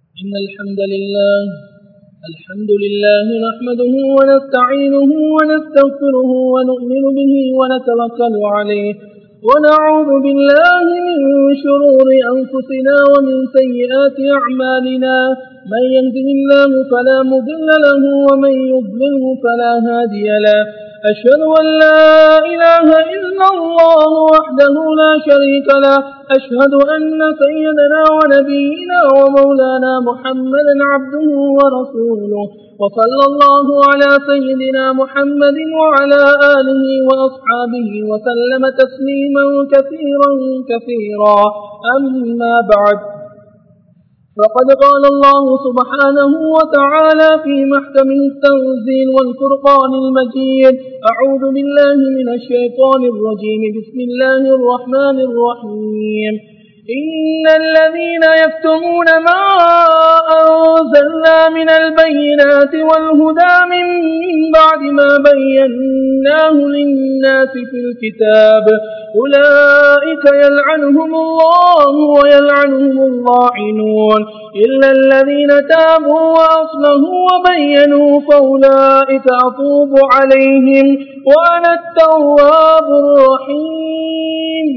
إن الحمد لله الحمد لله نحمده ونستعينه ونستغفره ونؤمن به ونتوكل عليه ونعوذ بالله من شرور أنفسنا ومن سيئات أعمالنا من يهده الله فلا مضل له ومن يضلله فلا هادي له أشهد أن لا إله إلا الله وحده لا شريك له أشهد أن سيدنا ونبينا ومولانا محمدا عبده ورسوله وصلى الله على سيدنا محمد وعلى آله وأصحابه وسلم تسليما كثيرا كثيرا أما بعد فقد قال الله سبحانه وتعالى في محكمه التنزيل والفرقان المجيد أعوذ بالله من الشيطان الرجيم بسم الله الرحمن الرحيم إن الذين يكتمون ما أنزلنا من البينات والهدى من بعد ما بيناه للناس في الكتاب أولئك يلعنهم الله ويلعنهم اللاعنون إلا الذين تابوا وأصلحوا وبينوا فأولئك أطوب عليهم وأنا التواب الرحيم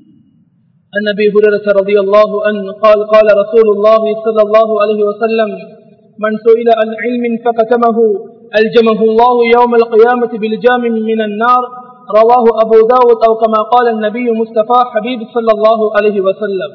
عن ابي هريره رضي الله عنه قال قال رسول الله صلى الله عليه وسلم من سئل عن علم فكتمه الجمه الله يوم القيامه بالجام من النار رواه ابو داود او كما قال النبي مصطفى حبيب صلى الله عليه وسلم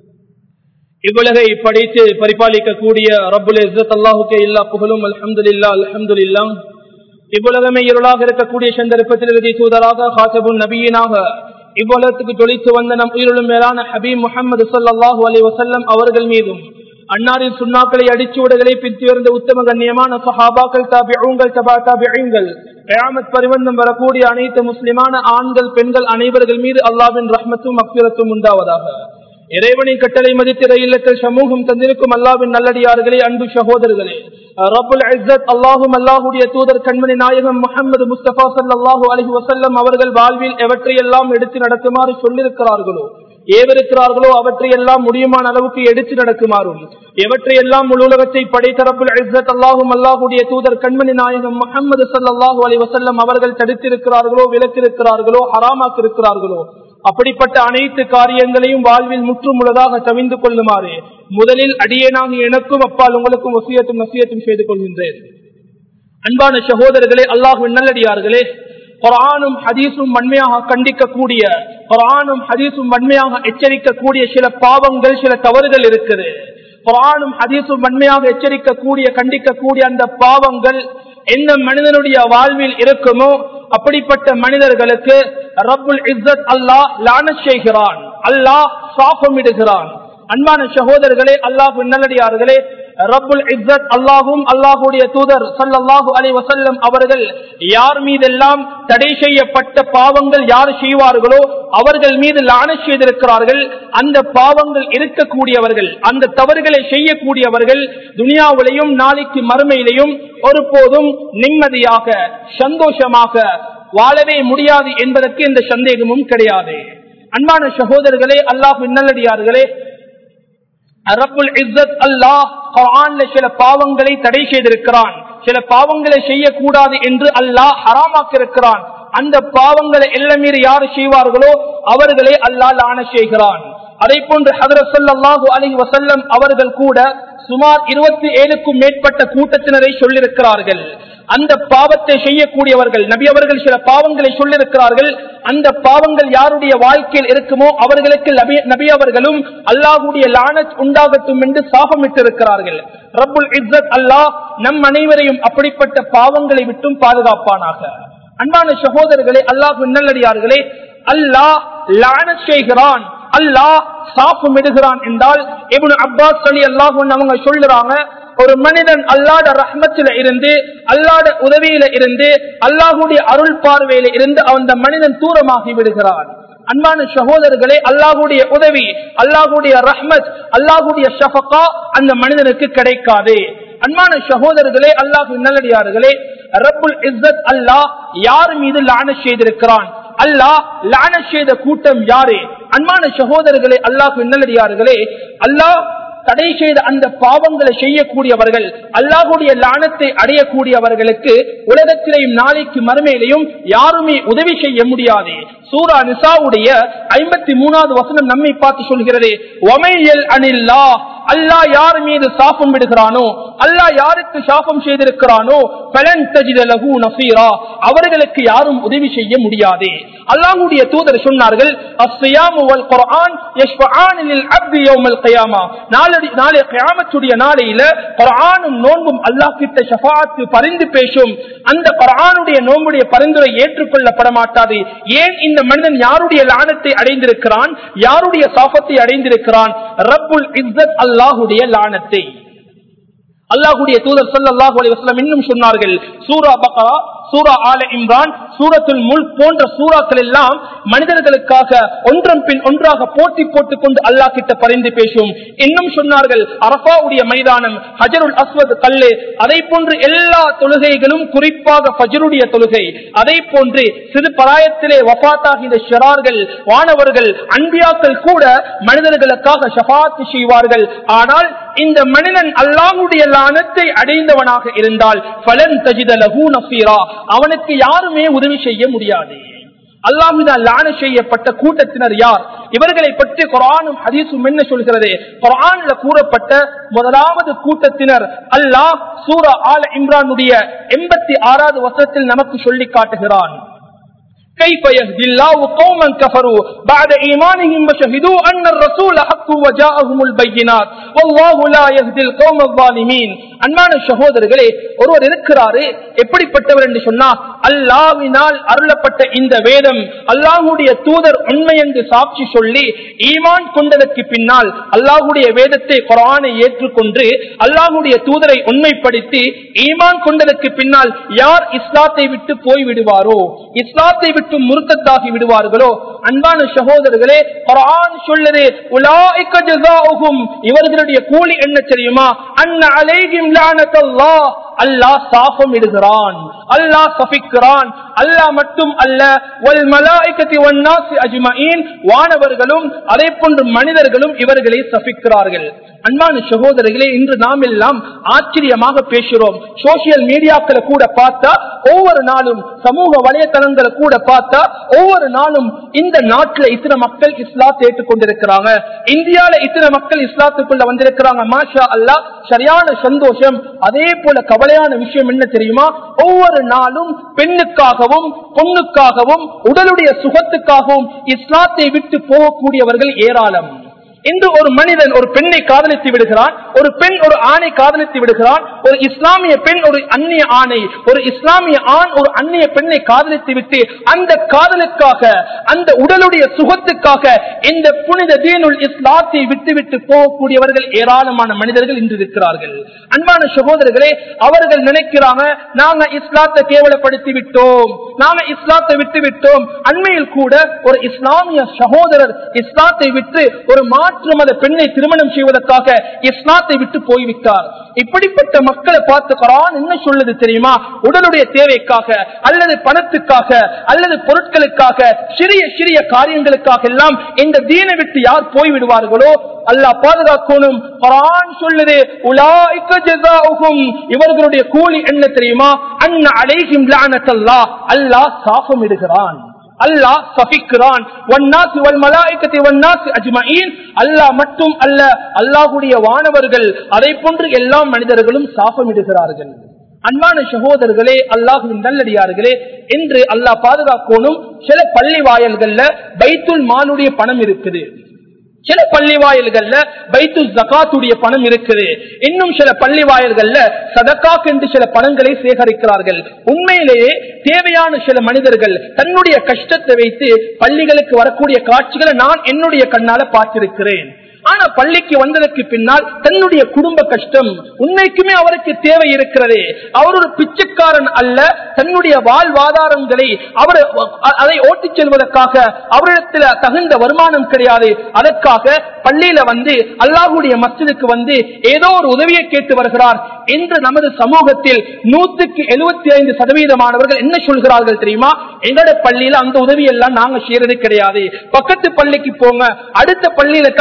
இவ்வுலகை படைத்து பரிபாலிக்கக்கூடிய ரப்புல் இஸ்ஸத் அல்லாஹுக்கே எல்லா புகழும் அல்ஹம்துலில்லா அல்ஹம்துலில்லா இவ்வுலகமே இருளாக இருக்கக்கூடிய சந்தர்ப்பத்தில் இறுதி தூதராக ஹாசபுன் நபியினாக இவ்வுலகத்துக்கு தொழித்து வந்த நம் உயிரிலும் மேலான ஹபீப் முகமது சல்லாஹூ அலி வசல்லம் அவர்கள் மீதும் அன்னாரின் சுண்ணாக்களை அடிச்சுவடுகளை பின்துயர்ந்த உத்தம கண்ணியமான சஹாபாக்கள் தாபிகள் தபா தாபிகள் கயாமத் பரிவந்தம் வரக்கூடிய அனைத்து முஸ்லிமான ஆண்கள் பெண்கள் அனைவர்கள் மீது அல்லாவின் ரஹ்மத்தும் அக்பிரத்தும் உண்டாவதாக இறைவனின் கட்டளை மதித்திர இல்லத்தில் சமூகம் தந்திருக்கும் அல்லாவின் நல்லடியார்களே அன்பு சகோதரர்களே ரபுல் இஸ்ஸத் அல்லாஹும் அல்லாஹுடைய தூதர் கண்மணி நாயகம் முகமது முஸ்தபா சல்லாஹூ அலஹி வசல்லம் அவர்கள் வாழ்வில் எவற்றையெல்லாம் எடுத்து நடக்குமாறு சொல்லிருக்கிறார்களோ ஏவிருக்கிறார்களோ அவற்றையெல்லாம் முடியுமான அளவுக்கு எடுத்து நடக்குமாறும் எவற்றையெல்லாம் முழு உலகத்தை படைத்தரப்புல் இஸ்ஸத் அல்லாஹும் அல்லாஹுடைய தூதர் கண்மணி நாயகம் முகமது சல்லாஹூ அலி வசல்லம் அவர்கள் தடுத்திருக்கிறார்களோ விலக்கிருக்கிறார்களோ ஹராமாக்கிருக்கிறார்களோ அப்படிப்பட்ட அனைத்து காரியங்களையும் வாழ்வில் முற்று முழுதாக தவிந்து கொள்ளுமாறு முதலில் அடியேனாக எனக்கும் அப்பால் உங்களுக்கும் வசியத்தும் வசியத்தும் செய்து கொள்கின்றேன் அன்பான சகோதரர்களே அல்லாஹுவின் நல்லடியார்களே குரானும் ஹதீஸும் வன்மையாக கண்டிக்கக்கூடிய குரானும் ஹதீஸும் வன்மையாக எச்சரிக்கக்கூடிய சில பாவங்கள் சில தவறுகள் இருக்குது குரானும் ஹதீஸும் வன்மையாக எச்சரிக்கக்கூடிய கண்டிக்கக்கூடிய அந்த பாவங்கள் எந்த மனிதனுடைய வாழ்வில் இருக்குமோ அப்படிப்பட்ட மனிதர்களுக்கு ரப்புல் இஸ்ஸத் அல்லாஹ் லான செய்கிறான் அல்லாஹ் சாபமிடுகிறான் அன்பான சகோதரர்களே அல்லாஹ் நல்லடியார்களே ரப்புல் இஸ்ஸத் அல்லாஹும் அல்லாஹுடைய தூதர் சல்லல்லாஹு அலி வசல்லம் அவர்கள் யார் மீதெல்லாம் தடை செய்யப்பட்ட பாவங்கள் யார் செய்வார்களோ அவர்கள் மீது லான செய்திருக்கிறார்கள் அந்த பாவங்கள் இருக்கக்கூடியவர்கள் அந்த தவறுகளை செய்யக்கூடியவர்கள் துனியாவிலையும் நாளைக்கு மறுமையிலையும் ஒருபோதும் நிம்மதியாக சந்தோஷமாக வாழவே முடியாது என்பதற்கு எந்த சந்தேகமும் கிடையாது அன்பான சகோதரர்களே அல்லாஹ் நல்லடியார்களே ரப்புல் இஸ்ஸத் அல்லாஹ் குர்ஆன்ல சில பாவங்களை தடை செய்திருக்கிறான் சில பாவங்களை செய்யக்கூடாது என்று அல்லாஹ் ஹராமாக்கியிருக்கிறான் அந்த பாவங்களை எல்லாம் மீறி யாரு செய்வார்களோ அவர்களை அல்லாஹ் லான செய்கிறான் அதை போன்று ஹதரத் ஸல்லல்லாஹு அலைஹி வஸல்லம் அவர்கள் கூட சுமார் இருபத்தி ஏழுக்கும் மேற்பட்ட கூட்டத்தினரை சொல்லியிருக்கிறார்கள் அந்த பாவத்தை செய்யக்கூடியவர்கள் நபி அவர்கள் சில பாவங்களை சொல்லியிருக்கிறார்கள் அந்த பாவங்கள் யாருடைய வாழ்க்கையில் இருக்குமோ அவர்களுக்கு நபி அவர்களும் அல்லாஹுடைய லானத் உண்டாகட்டும் என்று சாபமிட்டிருக்கிறார்கள் ரப்புல் இஸ்ஸத் அல்லாஹ் நம் அனைவரையும் அப்படிப்பட்ட பாவங்களை விட்டும் பாதுகாப்பானாக அன்பான சகோதரர்களே அல்லாஹ் நல்லடியார்களே அல்லாஹ் லானத் செய்கிறான் அல்லாஹ் சாபமிடுகிறான் என்றால் இப்னு அப்பாஸ் அலி அல்லாஹ் அவங்க சொல்லுறாங்க ஒரு மனிதன் அல்லாட ரஹ்மத்தில இருந்து அல்லாட உதவியில இருந்து அல்லாஹுடைய அருள் பார்வையில இருந்து அந்த மனிதன் தூரமாகி விடுகிறான் அன்பான சகோதரர்களே அல்லாஹுடைய உதவி அல்லாஹுடைய ரஹ்மத் அல்லாஹுடைய ஷஃபகா அந்த மனிதனுக்கு கிடைக்காது அன்பான சகோதரர்களே அல்லாஹு நல்லடியார்களே ரப்புல் இஸ்ஸத் அல்லாஹ் யார் மீது லான செய்திருக்கிறான் அல்லாஹ் லான செய்த கூட்டம் யாரு அன்பான சகோதரர்களே அல்லாஹ் நல்லடியார்களே அல்லாஹ் தடை செய்த அந்த பாவங்களை செய்யக்கூடியவர்கள் அல்லாஹுடைய லானத்தை அடையக்கூடியவர்களுக்கு உலகத்திலேயும் நாளைக்கு மறுமையிலையும் யாருமே உதவி செய்ய முடியாது சூரா நிசாவுடைய ஐம்பத்தி மூணாவது வசனம் நம்மை பார்த்து சொல்கிறது ஒமையல் அனில்லா அல்லாஹ் யார் மீது சாபம் விடுகிறானோ அல்லாஹ் யாருக்கு சாபம் செய்திருக்கிறானோ பலன் தஜித லகு நசீரா அவர்களுக்கு யாரும் உதவி செய்ய முடியாது அல்லாஹுடைய தூதர் சொன்னார்கள் அஸ்ஸியாமு வல் குர்ஆன் யஷ்ஃபஆன் லில் அப்தி யௌமல் கியாமா நாளை நாளை கியாமத்துடைய நாளையில குர்ஆனும் நோன்பும் அல்லாஹ் கிட்ட ஷஃபாஅத்து பரிந்து பேசும் அந்த குர்ஆனுடைய நோன்புடைய பரிந்துரை ஏற்றுக்கொள்ளப்பட மாட்டாது ஏன் இந்த மனிதன் யாருடைய லானத்தை அடைந்திருக்கிறான் யாருடைய சாபத்தை அடைந்திருக்கிறான் ரப்புல் இஸ்ஸத் அல்லாஹுடைய லானத்தை அல்லாஹுடைய தூதர் சல்லாஹூ அலி வஸ்லம் இன்னும் சொன்னார்கள் சூரா பக்கரா சூரா ஆல இம்ரான் சூரத்துல் முல் போன்ற சூறாக்கள் எல்லாம் மனிதர்களுக்காக ஒன்றன் பின் ஒன்றாக போட்டி போட்டுக் கொண்டு அல்லாஹ் கிட்ட பரிந்து பேசும் இன்னும் சொன்னார்கள் அரபாவுடைய மைதானம் ஹஜருல் அஸ்வத் கல்லு அதை போன்று எல்லா தொழுகைகளும் குறிப்பாக ஃபஜருடைய தொழுகை அதை போன்று சிறு பராயத்திலே வபாத்தாகிய ஷரார்கள் வானவர்கள் அன்பியாக்கள் கூட மனிதர்களுக்காக ஷபாத்து செய்வார்கள் ஆனால் இந்த மனிதன் அல்லாஹுடைய லானத்தை அடைந்தவனாக இருந்தால் பலன் தஜித லஹூ நசீரா அவனுக்கு யாருமே உதவி செய்ய முடியாது அல்லாஹினால் லான செய்யப்பட்ட கூட்டத்தினர் யார் இவர்களை பற்றி குரானும் ஹதீசும் என்ன சொல்கிறது குரான்ல கூறப்பட்ட முதலாவது கூட்டத்தினர் அல்லாஹ் சூரா ஆல இம்ரானுடைய எண்பத்தி ஆறாவது வசனத்தில் நமக்கு சொல்லி காட்டுகிறான் كيف يهدي الله قوما كفروا بعد إيمانهم وشهدوا أن الرسول حق وجاءهم البينات والله لا يهدي القوم الظالمين அன்பான சகோதரர்களே ஒருவர் இருக்கிறாரு எப்படிப்பட்டவர் என்று சொன்னா அல்லாவினால் அருளப்பட்ட இந்த வேதம் அல்லாஹுடைய தூதர் உண்மை என்று சாட்சி சொல்லி ஈமான் கொண்டதற்கு பின்னால் அல்லாஹுடைய வேதத்தை குரானை ஏற்றுக்கொண்டு அல்லாஹுடைய தூதரை உண்மைப்படுத்தி ஈமான் கொண்டதற்கு பின்னால் யார் இஸ்லாத்தை விட்டு போய் விடுவாரோ இஸ்லாத்தை விட்டு முருத்தத்தாகி விடுவார்களோ அன்பான சகோதரர்களே குரான் சொல்லுது உலாய்க்க ஜஸாஉஹும் இவர்களுடைய கூலி என்ன தெரியுமா அன்ன அலைஹிம் லானத்தல்லாஹ் அல்லாஹ் சாபம் இடுகிறான் அல்லாஹ் சபிக்கிறான் அல்லாஹ் மட்டும் அல்ல வல் மலாய்க்கத்தி வன்னாசி அஜ்மஈன் வானவர்களும் அதே போன்று மனிதர்களும் இவர்களை சபிக்கிறார்கள் அன்பான சகோதரர்களே இன்று நாம் எல்லாம் ஆச்சரியமாக பேசுகிறோம் சோசியல் மீடியாக்களை கூட பார்த்தா ஒவ்வொரு நாளும் சமூக வலைத்தளங்களை கூட பார்த்தா ஒவ்வொரு நாளும் இந்த நாட்டுல இத்தனை மக்கள் இஸ்லாத்தை ஏற்றுக்கொண்டிருக்கிறாங்க இந்தியால இத்தனை மக்கள் இஸ்லாத்துக்குள்ள வந்திருக்கிறாங்க மாஷா அல்லா சரியான சந்தோஷம் அதே போல கவலையான விஷயம் என்ன தெரியுமா ஒவ்வொரு நாளும் பெண்ணுக்காகவும் பொண்ணுக்காகவும் உடலுடைய சுகத்துக்காகவும் இஸ்லாத்தை விட்டு போகக்கூடியவர்கள் ஏராளம் இன்று ஒரு மனிதன் ஒரு பெண்ணை காதலித்து விடுகிறான் ஒரு பெண் ஒரு ஆணை காதலித்து விடுகிறான் ஒரு இஸ்லாமிய பெண் ஒரு அந்நிய ஆணை ஒரு இஸ்லாமிய ஆண் ஒரு அந்நிய பெண்ணை காதலித்து விட்டு அந்த காதலுக்காக அந்த உடலுடைய சுகத்துக்காக இந்த புனித தீனுல் இஸ்லாத்தை விட்டு விட்டு போகக்கூடியவர்கள் ஏராளமான மனிதர்கள் இன்று இருக்கிறார்கள் அன்பான சகோதரர்களே அவர்கள் நினைக்கிறாங்க நாங்க இஸ்லாத்தை கேவலப்படுத்தி விட்டோம் நாங்க இஸ்லாத்தை விட்டு விட்டோம் அண்மையில் கூட ஒரு இஸ்லாமிய சகோதரர் இஸ்லாத்தை விட்டு ஒரு மாற்று மத பெண்ணை திருமணம் செய்வதற்காக இஸ்லாத்தை விட்டு போய்விட்டார் இப்படிப்பட்ட மக்களை பார்த்து குரான் என்ன சொல்லுது தெரியுமா உடலுடைய தேவைக்காக அல்லது பணத்துக்காக அல்லது பொருட்களுக்காக சிறிய சிறிய காரியங்களுக்காக எல்லாம் இந்த தீனை விட்டு யார் போய்விடுவார்களோ அல்லாஹ் பாதுகாக்கணும் குரான் சொல்லுது உலாய்க்க ஜஸாஉஹும் இவர்களுடைய கூலி என்ன தெரியுமா அன்ன அலைஹிம் லானத்தல்லாஹ் அல்லாஹ் சாபம் இடுகிறான் அல்லாஹ் சபிக்கிறான் அல்லாஹ் மட்டும் அல்ல அல்லாஹுடைய வானவர்கள் அதை போன்று எல்லா மனிதர்களும் சாபமிடுகிறார்கள் அன்பான சகோதரர்களே அல்லாஹுவின் நல்லடியார்களே என்று அல்லாஹ் பாதுகாக்கணும் சில பள்ளி வாயல்கள்ல பைத்துல் மாலுடைய பணம் இருக்குது சில பள்ளி வாயில்கள்ல பைத்து ஜகாத்துடைய பணம் இருக்குது இன்னும் சில பள்ளி வாயில்கள்ல சதக்காக் என்று சில பணங்களை சேகரிக்கிறார்கள் உண்மையிலேயே தேவையான சில மனிதர்கள் தன்னுடைய கஷ்டத்தை வைத்து பள்ளிகளுக்கு வரக்கூடிய காட்சிகளை நான் என்னுடைய கண்ணால பார்த்திருக்கிறேன் ஆனா பள்ளிக்கு வந்ததற்கு பின்னால் தன்னுடைய குடும்ப கஷ்டம் உண்மைக்குமே அவருக்கு தேவை இருக்கிறது அவர் ஒரு பிச்சைக்காரன் அல்ல தன்னுடைய வாழ்வாதாரங்களை அவர் அதை ஓட்டிச் செல்வதற்காக அவரிடத்தில் தகுந்த வருமானம் கிடையாது அதற்காக பள்ளியில வந்து அல்லாஹுடைய மஸ்ஜிதுக்கு வந்து ஏதோ ஒரு உதவியை கேட்டு வருகிறார் என்று நமது சமூகத்தில் நூத்துக்கு எழுபத்தி ஐந்து சதவீதமானவர்கள் என்ன சொல்கிறார்கள் தெரியுமா எங்களோட பள்ளியில அந்த உதவி எல்லாம் நாங்க செய்யறது கிடையாது பக்கத்து பள்ளிக்கு போங்க அடுத்த பள்ளியில தான் பைத்துல்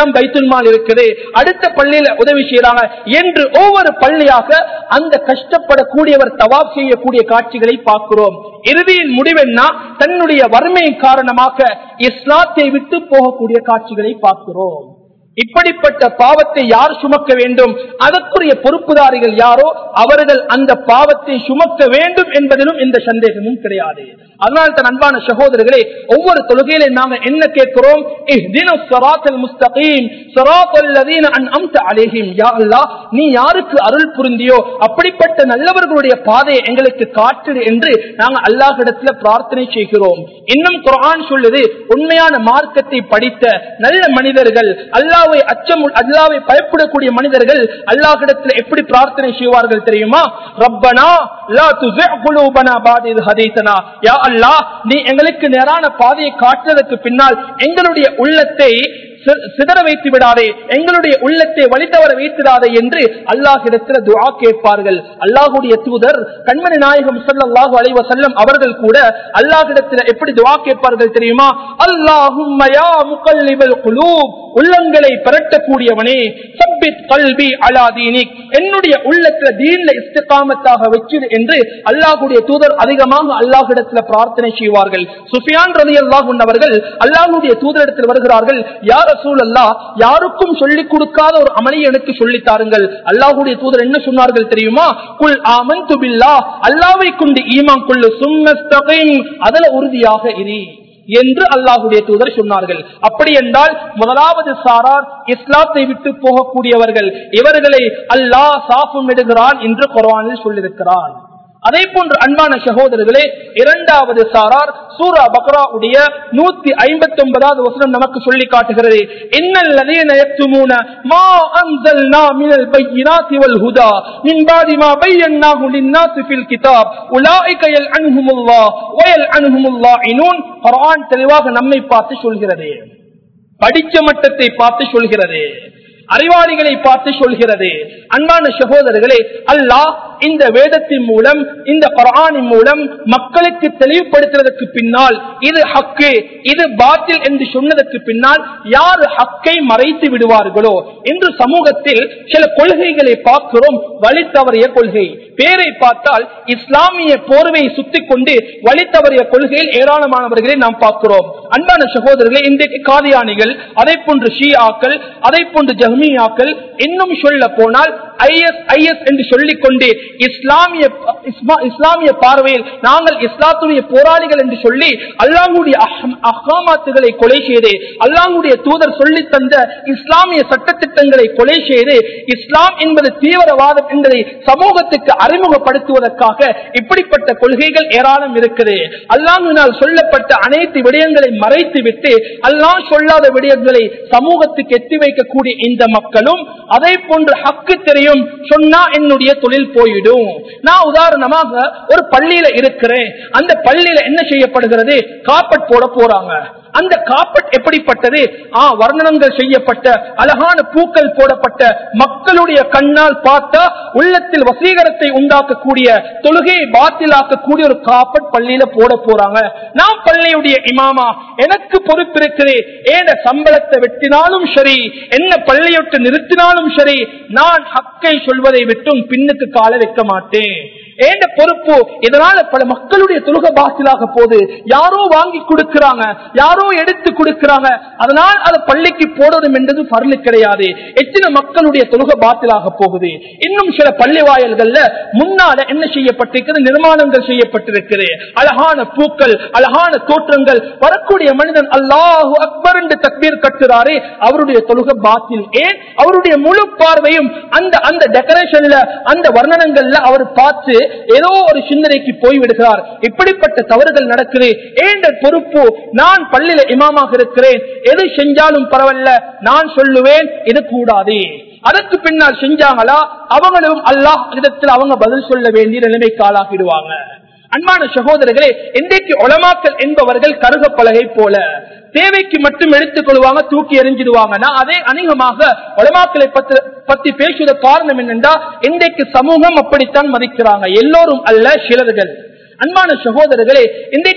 பெருமாள் இருக்குது அடுத்த பள்ளியில உதவி செய்யறாங்க என்று ஒவ்வொரு பள்ளியாக அந்த கஷ்டப்படக்கூடியவர் தவாப் செய்யக்கூடிய காட்சிகளை பார்க்கிறோம் இறுதியின் முடிவென்னா தன்னுடைய வறுமையின் காரணமாக இஸ்லாத்தை விட்டு போகக்கூடிய காட்சிகளை பார்க்கிறோம் இப்படிப்பட்ட பாவத்தை யார் சுமக்க வேண்டும் அதற்குரிய பொறுப்புதாரிகள் யாரோ அவர்கள் அந்த பாவத்தை சுமக்க வேண்டும் என்பதிலும் எந்த சந்தேகமும் கிடையாது அதனால் தன் அன்பான சகோதரர்களே ஒவ்வொரு தொழுகையில நாங்க என்ன கேட்கிறோம் இஹ்தினஸ் ஸிராத்தல் முஸ்தகீம் ஸிராத்தல் லதீன அன்அம்த அலைஹிம் யா அல்லாஹ் நீ யாருக்கு அருள் புரிந்தியோ அப்படிப்பட்ட நல்லவர்களுடைய பாதையை எங்களுக்கு காட்டு என்று நாங்க அல்லாஹ்விடத்துல பிரார்த்தனை செய்கிறோம் இன்னும் குர்ஆன் சொல்லுது உண்மையான மார்க்கத்தை படித்த நல்ல மனிதர்கள் அல்லாவை அச்சம் அல்லாவை பயப்படக்கூடிய மனிதர்கள் அல்லாஹ்விடத்துல எப்படி பிரார்த்தனை செய்வார்கள் தெரியுமா ரப்பனா லா துஸிஅ் குலூபனா பாத இத் ஹதைதனா யா அல்லாஹ் நீ எங்களுக்கு நேரான பாதையை காட்டுறதுக்கு பின்னால் எங்களுடைய உள்ளத்தை சி- சிதற வைத்து விடாதே எங்களுடைய உள்ளத்தை வழித்தவர வைத்திடாதே என்று அல்லாஹிடத்தில் துஆ கேட்பார்கள் அல்லாஹுடைய தூதர் கண்மணி நாயகம் ஸல்லல்லாஹு அலைஹி வஸல்லம் அவர்கள் கூட அல்லாஹ்விடத்தில் எப்படி துஆ கேட்பார்கள் தெரியுமா அல்லாஹும்ம யா முகல்லிபல் குலூப் உள்ளங்களை பரட்டக்கூடியவனே சப்பித் கல்வி அலா தீனிக் என்னுடைய உள்ளத்துல தீன்ல இஸ்திகாமத்தாக வச்சிரு என்று அல்லாஹுடைய தூதர் அதிகமாக அல்லாஹ்விடத்தில் பிரார்த்தனை செய்வார்கள் சுஃபியான் ரலி அல்லாஹ் அவர்கள் அல்லாஹுடைய தூதரிடத்தில் வருகிறார்கள் யார் ரசூல் அல்லாஹ் யாருக்கும் சொல்லிக் கொடுக்காத ஒரு அமலை எனக்கு சொல்லித் தாருங்கள் அல்லாஹுடைய தூதர் என்ன சொன்னார்கள் தெரியுமா குல் ஆமன்து பில்லாஹ் அல்லாஹ்வை கொண்டு ஈமான் கொள்ளு சும்மஸ்தகீம் அதுல உறுதியாக இரு என்று அல்லாஹுடைய தூதர் சொன்னார்கள் அப்படி என்றால் முதலாவது சாரார் இஸ்லாத்தை விட்டு போகக்கூடியவர்கள் இவர்களை அல்லாஹ் சாஃபும் இடுகிறான் என்று குர்ஆனில் சொல்லியிருக்கிறான் அதே போன்று அன்பான சகோதரர்களே இரண்டாவது சாரார் சூரா பக்ராவுடைய நூத்தி ஐம்பத்தி ஒன்பதாவது வசனம் நமக்கு சொல்லி காட்டுகிறது இன்னல் லதீன யக்துமூன மா அன்ஸல்னா மினல் பையினாத்தி வல் ஹுதா மின் பாதி மா பையன்னாஹு லின்னாஸி ஃபில் கிதாப் உலாயிக யல்அன்ஹுமுல்லாஹ் வ யல்அன்ஹுமுல்லாஹினூன் குர்ஆன் தெளிவாக நம்மை பார்த்து சொல்கிறது படிச்ச மட்டத்தை பார்த்து சொல்கிறது அறிவாளிகளை பார்த்து சொல்கிறது அன்பான சகோதரர்களே அல்லாஹ் இந்த வேதத்தின் மூலம் இந்த குரானின் மூலம் மக்களுக்கு தெளிவுபடுத்துவதற்கு பின்னால் இது ஹக்கு இது பாத்தில் என்று சொன்னதற்கு பின்னால் யார் ஹக்கை மறைத்து விடுவார்களோ என்று சமூகத்தில் சில கொள்கைகளை பார்க்கிறோம் வழி தவறிய கொள்கை பேரை பார்த்தால் இஸ்லாமிய போர்வை சுத்திக் கொண்டு வழி தவறிய கொள்கையில் ஏராளமானவர்களை நாம் பார்க்கிறோம் அன்பான சகோதரர்களே இன்றைக்கு காதியானிகள் அதை போன்று ஷியாக்கள் அதை போன்று ஜஹ்மியாக்கள் இன்னும் சொல்ல போனால் ஐஎஸ் ஐஎஸ் என்று சொல்லிக் கொண்டு இஸ்லாமிய இஸ்மா- இஸ்லாமிய பார்வையில் நாங்கள் இஸ்லாத்துடைய போராளிகள் என்று சொல்லி அல்லாஹுடைய அஹாமாத்துகளை கொலை செய்து அல்லாஹுடைய தூதர் சொல்லி தந்த இஸ்லாமிய சட்டத்திட்டங்களை கொலை செய்து இஸ்லாம் என்பது தீவிரவாதம் என்பதை சமூகத்துக்கு அறிமுகப்படுத்துவதற்காக இப்படிப்பட்ட கொள்கைகள் ஏராளம் இருக்குது அல்லாஹினால் சொல்லப்பட்ட அனைத்து விடயங்களை மறைத்து விட்டு அல்லாஹ் சொல்லாத விடயங்களை சமூகத்துக்கு எத்தி வைக்கக்கூடிய இந்த மக்களும் அதே போன்று ஹக்கு தெரியும் சொன்னா என்னுடைய தொழில் போயிடும் நான் உதாரணமாக ஒரு பள்ளியில இருக்கிறேன் அந்த பள்ளியில என்ன செய்யப்படுகிறது காப்பட் போட போறாங்க அந்த காப்பட் எப்படிப்பட்டது ஆ வர்ணனங்கள் செய்யப்பட்ட அழகான பூக்கள் போடப்பட்ட மக்களுடைய கண்ணால் பார்த்தா உள்ளத்தில் வசீகரத்தை உண்டாக்கக்கூடிய தொழுகையை பாத்திலாக்கக்கூடிய ஒரு காப்பட் பள்ளியில போட போறாங்க நான் பள்ளியுடைய இமாமா எனக்கு பொறுப்பு இருக்குது ஏன சம்பளத்தை வெட்டினாலும் சரி என்ன பள்ளியொட்டு நிறுத்தினாலும் சரி நான் ஹக்கை சொல்வதை விட்டும் பின்னுக்கு கால வைக்க மாட்டேன் ஏண்ட பொறுப்பு இதனால பல மக்களுடைய தொழுக பாசிலாக போது யாரோ வாங்கி கொடுக்கிறாங்க யாரோ எடுத்து கொடுக்கிறாங்க அதனால் அது பள்ளிக்கு போடுறதும் என்றது பரலு கிடையாது எத்தனை மக்களுடைய தொழுக பாத்திலாக போகுது இன்னும் சில பள்ளி வாயல்கள்ல முன்னால என்ன செய்யப்பட்டிருக்கிறது நிர்மாணங்கள் செய்யப்பட்டிருக்கிறது அழகான பூக்கள் அழகான தோற்றங்கள் வரக்கூடிய மனிதன் அல்லாஹு அக்பர் என்று தக்பீர் கட்டுறாரு அவருடைய தொழுக பாத்தில் ஏன் அவருடைய முழு பார்வையும் அந்த அந்த டெக்கரேஷன்ல அந்த வர்ணனங்கள்ல அவர் பார்த்து ஏதோ ஒரு சிந்தனைக்கு போய்விடுகிறார் இப்படிப்பட்ட தவறுகள் நடக்குது ஏண்ட பொறுப்பு நான் பள்ளியில இமாமாக இருக்கிறேன் எது செஞ்சாலும் பரவாயில்ல நான் சொல்லுவேன் இது கூடாது அதற்கு பின்னால் செஞ்சாங்களா அவங்களும் அல்லாஹ் இடத்தில் அவங்க பதில் சொல்ல வேண்டிய நிலைமைக்கு ஆளாகிடுவாங்க அன்பான சகோதரர்களே இன்றைக்கு உலமாக்கல் என்பவர்கள் கருக பலகை போல தேவைக்கு மட்டும் எடுத்துக் கொள்வாங்க தூக்கி எறிஞ்சிடுவாங்க நான் அதே அநேகமாக உலமாக்களை பத்தி பத்தி பேசுவத காரணம் என்னென்றா இன்றைக்கு சமூகம் அப்படித்தான் மதிக்கிறாங்க எல்லோரும் அல்ல சிலர்கள் அன்பான சகோதரர்களே இன்றைக்கு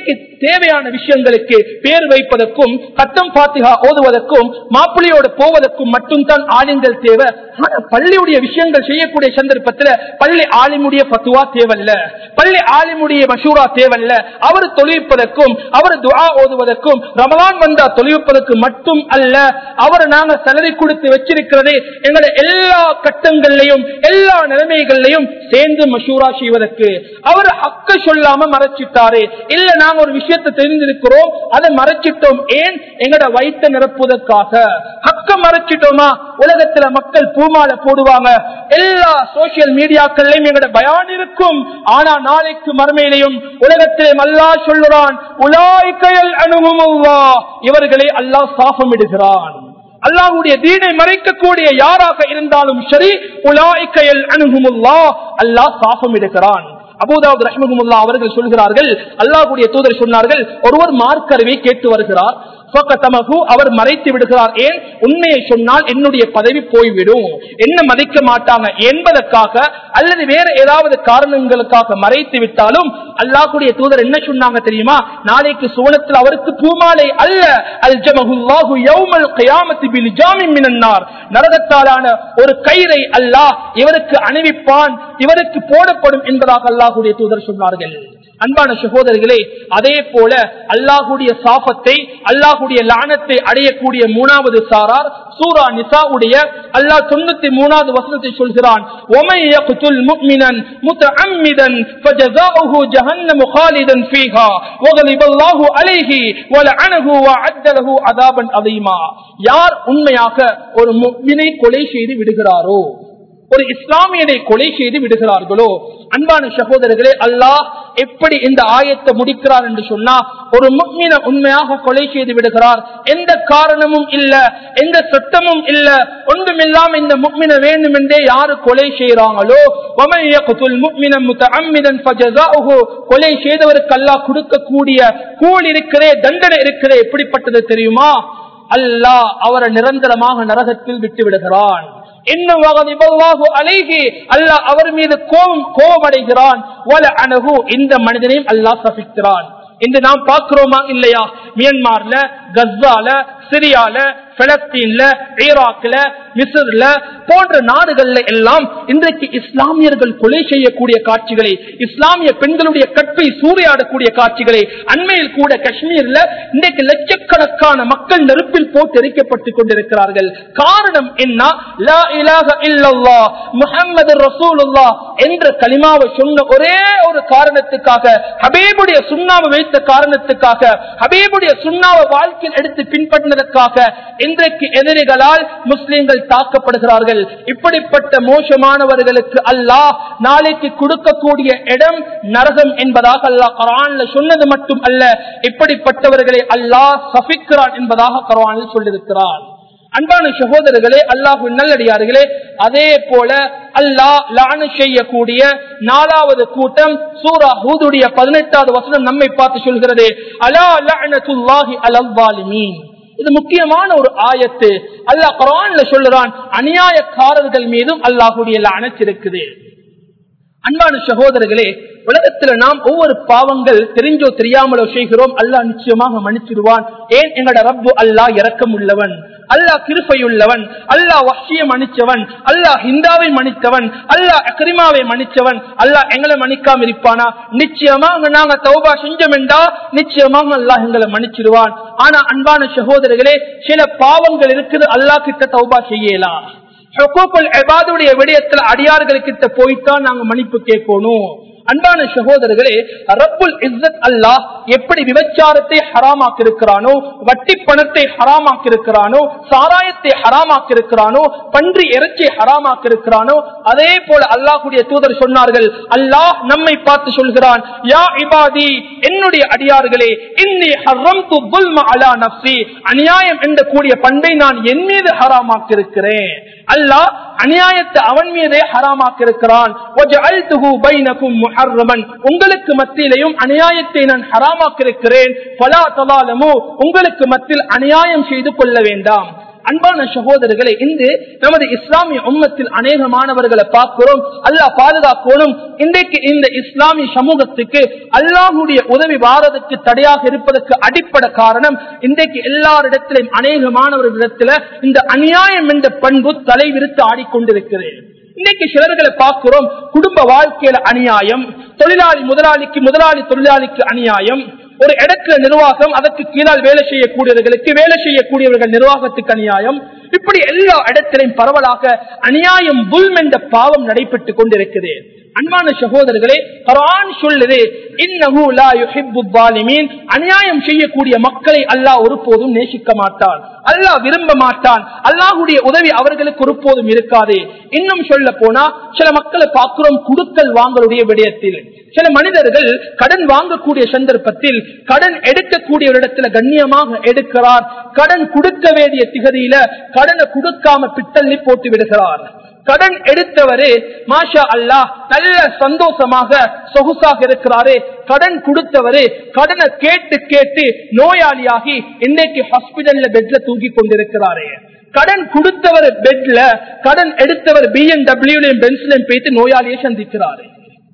தேவையான விஷயங்களுக்கு பேர் வைப்பதற்கும் கத்தம் பாத்திகா ஓதுவதற்கும் மாப்பிள்ளையோடு போவதற்கும் மட்டும்தான் ஆளுங்கள் தேவை ஆனா பள்ளியுடைய விஷயங்கள் செய்யக்கூடிய சந்தர்ப்பத்துல பள்ளி ஆலிமுடைய பத்துவா தேவல்ல பள்ளி ஆலிமுடைய மசூரா தேவல்ல அவர் தொழிற்பதற்கும் அவர் துவா ஓதுவதற்கும் ரமலான் வந்தா தொழிற்பதற்கு மட்டும் அல்ல அவரை நாங்க சலரி கொடுத்து வச்சிருக்கிறதே எங்களை எல்லா கட்டங்கள்லையும் எல்லா நிலைமைகள்லையும் சேர்ந்து மசூரா செய்வதற்கு அவர் அக்க சொல்லாம மறைச்சிட்டாரு இல்ல நாங்க ஒரு விஷயத்தை தெரிஞ்சிருக்கிறோம் அதை மறைச்சிட்டோம் ஏன் எங்கட வயிற்ற நிரப்புவதற்காக அக்க மறைச்சிட்டோமா உலகத்துல மக்கள் பூமாலை போடுவாங்க எல்லா சோசியல் மீடியாக்கள்லயும் எங்கட பயான் இருக்கும் ஆனா நாளைக்கு மறுமையிலையும் உலகத்திலே அல்லா சொல்லுறான் உலாய்கையல் அணுகுமுவா இவர்களை அல்லாஹ் சாபமிடுகிறான் அல்லாஹுடைய தீனை மறைக்கக்கூடிய யாராக இருந்தாலும் சரி உலாய்கையல் அணுகுமுல்லா அல்லாஹ் சாபம் எடுக்கிறான் அபூதாவது ரஹ்மகுமுல்லா அவர்கள் சொல்கிறார்கள் அல்லாஹுடைய தூதர் சொன்னார்கள் ஒருவர் மார்க்கருவை கேட்டு வருகிறார் அவர் மறைத்து விடுகிறார் ஏன் உண்மையை சொன்னால் என்னுடைய பதவி போய்விடும் என்ன மதிக்க மாட்டாங்க என்பதற்காக அல்லது வேற ஏதாவது காரணங்களுக்காக மறைத்து விட்டாலும் அல்லாஹுடைய தூதர் என்ன சொன்னாங்க தெரியுமா நாளைக்கு சோனத்தில் அவருக்கு பூமாலை அல்ல அல் ஜமஹுல்லாஹு யௌமல் கியாமத்தி பில் ஜாமின் மினன்னார் நரகத்தாலான ஒரு கயிறை அல்லாஹ் இவருக்கு அணிவிப்பான் இவருக்கு போடப்படும் என்பதாக அல்லாஹுடைய தூதர் சொன்னார்கள் அன்பான சகோதரர்களே அதே போல அல்லாஹுடைய சாபத்தை அல்லாஹுடைய லானத்தை அடையக்கூடிய மூணாவது சாரார் சூரா நிசாவுடைய அல்லாஹ் தொண்ணூத்தி மூணாவது வசனத்தை சொல்கிறான் யார் உண்மையாக ஒரு முக்மினை கொலை செய்து விடுகிறாரோ ஒரு இஸ்லாமியனை கொலை செய்து விடுகிறார்களோ அன்பான சகோதரர்களே அல்லாஹ் எப்படி இந்த ஆயத்தை முடிக்கிறார் என்று சொன்னா ஒரு முக்மீன உண்மையாக கொலை செய்து விடுகிறார் எந்த காரணமும் இல்ல எந்த சட்டமும் இல்ல ஒன்றுமில்லாம இந்த முக்மின வேண்டும் என்றே யாரு கொலை செய்யறாங்களோ கொலை செய்தவருக்கு அல்லாஹ் கொடுக்கக்கூடிய கூல் இருக்கிறே தண்டனை இருக்கிறே எப்படிப்பட்டது தெரியுமா அல்லாஹ் அவரை நிரந்தரமாக நரகத்தில் விட்டு விடுகிறான் இன்னும் அல்லாஹ் அவர் மீது கோபம் கோபமடைகிறான் இந்த மனிதனையும் அல்லாஹ் சபிக்கிறான் இன்று நாம் பார்க்கிறோமா இல்லையா மியன்மார்ல கஸ்ஸால சிரியால பிலஸ்தீன்ல ஈராக்ல மிஸ்ர்ல போன்ற நாடுகள்ல எல்லாம் இன்றைக்கு இஸ்லாமியர்கள் கொலை செய்யக்கூடிய காட்சிகளை இஸ்லாமிய பெண்களுடைய கற்பை சூறையாடக்கூடிய காட்சிகளை அண்மையில் கூட காஷ்மீர்ல இன்றைக்கு லட்சக்கணக்கான மக்கள் நெருப்பில் போட்டு எரிக்கப்பட்டுக் கொண்டிருக்கிறார்கள் காரணம் என்ன லா இலாஹ இல்லல்லாஹ் முஹம்மது ரசூலுல்லா என்ற கலிமாவை சொன்ன ஒரே ஒரு காரணத்துக்காக ஹபீபுடைய சுண்ணாவை வைத்த காரணத்துக்காக ஹபீபுடைய சுண்ணாவை வாழ்க்கையில் எடுத்து பின்பற்றினதற்காக இன்றைக்கு எதிரிகளால் முஸ்லிம்கள் தாக்கப்படுகிறார்கள் இப்படிப்பட்ட மோசமானவர்களுக்கு அல்லாஹ் நாளைக்கு கொடுக்கக்கூடிய இடம் நரகம் என்பதாக அல்லாஹ் கரான்ல சொன்னது மட்டும் அல்ல இப்படிப்பட்டவர்களை அல்லாஹ் சபிக்கிறான் என்பதாக கரானில் சொல்லியிருக்கிறான் அன்பான சகோதரர்களே அல்லாஹு நல்லடியார்களே அதே போல அல்லாஹ் லானு செய்யக்கூடிய நாலாவது கூட்டம் சூரா ஹூதுடைய பதினெட்டாவது வசனம் நம்மை பார்த்து சொல்கிறது அலா லஅனத்துல்லாஹி அலல் வாலிமீன் இது முக்கியமான ஒரு ஆயத்து அல்லாஹ் குரான்ல சொல்லுறான் அநியாயக்காரர்கள் மீதும் அல்லாஹுடைய லானத் இருக்குது அன்பான சகோதரர்களே உலகத்துல நாம் ஒவ்வொரு பாவங்கள் தெரிஞ்சோ தெரியாமலோ செய்கிறோம் அல்லாஹ் நிச்சயமாக மன்னிச்சிடுவான் ஏன் எங்கட ரப்பு அல்லாஹ் இரக்கம் உள்ளவன் அல்லாஹ் கிருப்பையுள்ளவன் அல்லாஹ் வசியம் மன்னிச்சவன் அல்லாஹ் ஹிந்தாவை மன்னித்தவன் அல்லாஹ் அக்ரிமாவை மன்னிச்சவன் அல்லாஹ் எங்களை மன்னிக்காம இருப்பானா நிச்சயமாக நாங்க தௌபா செஞ்சோமெண்டா நிச்சயமாக அல்லாஹ் எங்களை மன்னிச்சிடுவான் ஆனா அன்பான சகோதரர்களே சில பாவங்கள் இருக்குது அல்லாஹ் கிட்ட தௌபா செய்யலாம் எபாதுடைய விடயத்துல அடியார்கள் கிட்ட போய்த்தான் நாங்க மன்னிப்பு கேட்கணும் அன்பான சகோதரர்களே ரப்புல் இஸ்ஸத் அல்லாஹ் எப்படி விபச்சாரத்தை ஹராமாக்கிருக்கிறானோ வட்டி பணத்தை ஹராமாக்கிருக்கிறானோ சாராயத்தை ஹராமாக்கிருக்கிறானோ பன்றி இறைச்சி ஹராமாக்கிருக்கிறானோ அதே போல அல்லாஹுடைய தூதர் சொன்னார்கள் அல்லாஹ் நம்மை பார்த்து சொல்கிறான் யா இபாதி என்னுடைய அடியார்களே இன்னி ஹர்ரம்து துல்ம அலா நப்சி அநியாயம் என்ற கூடிய பண்பை நான் என் மீது ஹராமாக்கிருக்கிறேன் அல்லாஹ் அநியாயத்தை அவன் மீதே ஹராமாக்கிருக்கிறான் உங்களுக்கு மத்தியிலையும் அநியாயத்தை நான் ஹராமாக்கிருக்கிறேன் பலா தலாலமோ உங்களுக்கு மத்தியில் அநியாயம் செய்து கொள்ள வேண்டாம் அன்பான சகோதரர்களை இன்று நமது இஸ்லாமிய உம்மத்தில் அநேகமானவர்களை பார்க்கிறோம் அல்லாஹ் பாதுகாக்கணும் இன்றைக்கு இந்த இஸ்லாமிய சமூகத்துக்கு அல்லாஹுடைய உதவி வாரதுக்கு தடையாக இருப்பதற்கு அடிப்படை காரணம் இன்றைக்கு எல்லாரிடத்திலும் அநேகமானவர்களிடத்துல இந்த அநியாயம் என்ற பண்பு தலைவிரித்து ஆடிக்கொண்டிருக்கிறது இன்னைக்கு சிலர்களை பார்க்கிறோம் குடும்ப வாழ்க்கையில அநியாயம் தொழிலாளி முதலாளிக்கு முதலாளி தொழிலாளிக்கு அநியாயம் ஒரு இடத்துல நிர்வாகம் அதற்கு கீழால் வேலை செய்யக்கூடியவர்களுக்கு வேலை செய்யக்கூடியவர்கள் நிர்வாகத்துக்கு அநியாயம் இப்படி எல்லா இடத்திலையும் பரவலாக அநியாயம் புல்ம் என்ற பாவம் நடைபெற்றுக் கொண்டிருக்குது அன்பான சகோதரர்களே குர்ஆன் சொல்லுது இன்னஹு லா யுஹிப்பு ஸாலிமீன் அநியாயம் செய்யக்கூடிய மக்களை அல்லாஹ் ஒருபோதும் நேசிக்க மாட்டான் அல்லாஹ் விரும்ப மாட்டான் அல்லாஹ்வுடைய உதவி அவர்களுக்கு ஒருபோதும் இருக்காது இன்னும் சொல்ல போனா சில மக்களை பார்க்கிறோம் குடுக்கல் வாங்கலுடைய விடயத்தில் சில மனிதர்கள் கடன் வாங்கக்கூடிய சந்தர்ப்பத்தில் கடன் எடுக்கக்கூடியவரிடத்துல கண்ணியமாக எடுக்கிறார் கடன் கொடுக்க வேண்டிய திகதியில கடனை கொடுக்காம பித்தள்ளி போட்டு விடுகிறார் கடன் எடுத்தவரே மாஷா அல்லாஹ் நல்ல சந்தோஷமாக சொகுசாக இருக்கிறாரே கடன் கொடுத்தவரே கடனை கேட்டு கேட்டு நோயாளியாகி இன்னைக்கு ஹாஸ்பிடல்ல பெட்ல தூக்கி கொண்டிருக்கிறாரே கடன் கொடுத்தவர் பெட்ல கடன் எடுத்தவர் பிஎன்டபிள்யூலையும் பென்சிலையும் போயிட்டு நோயாளியை சந்திக்கிறாரு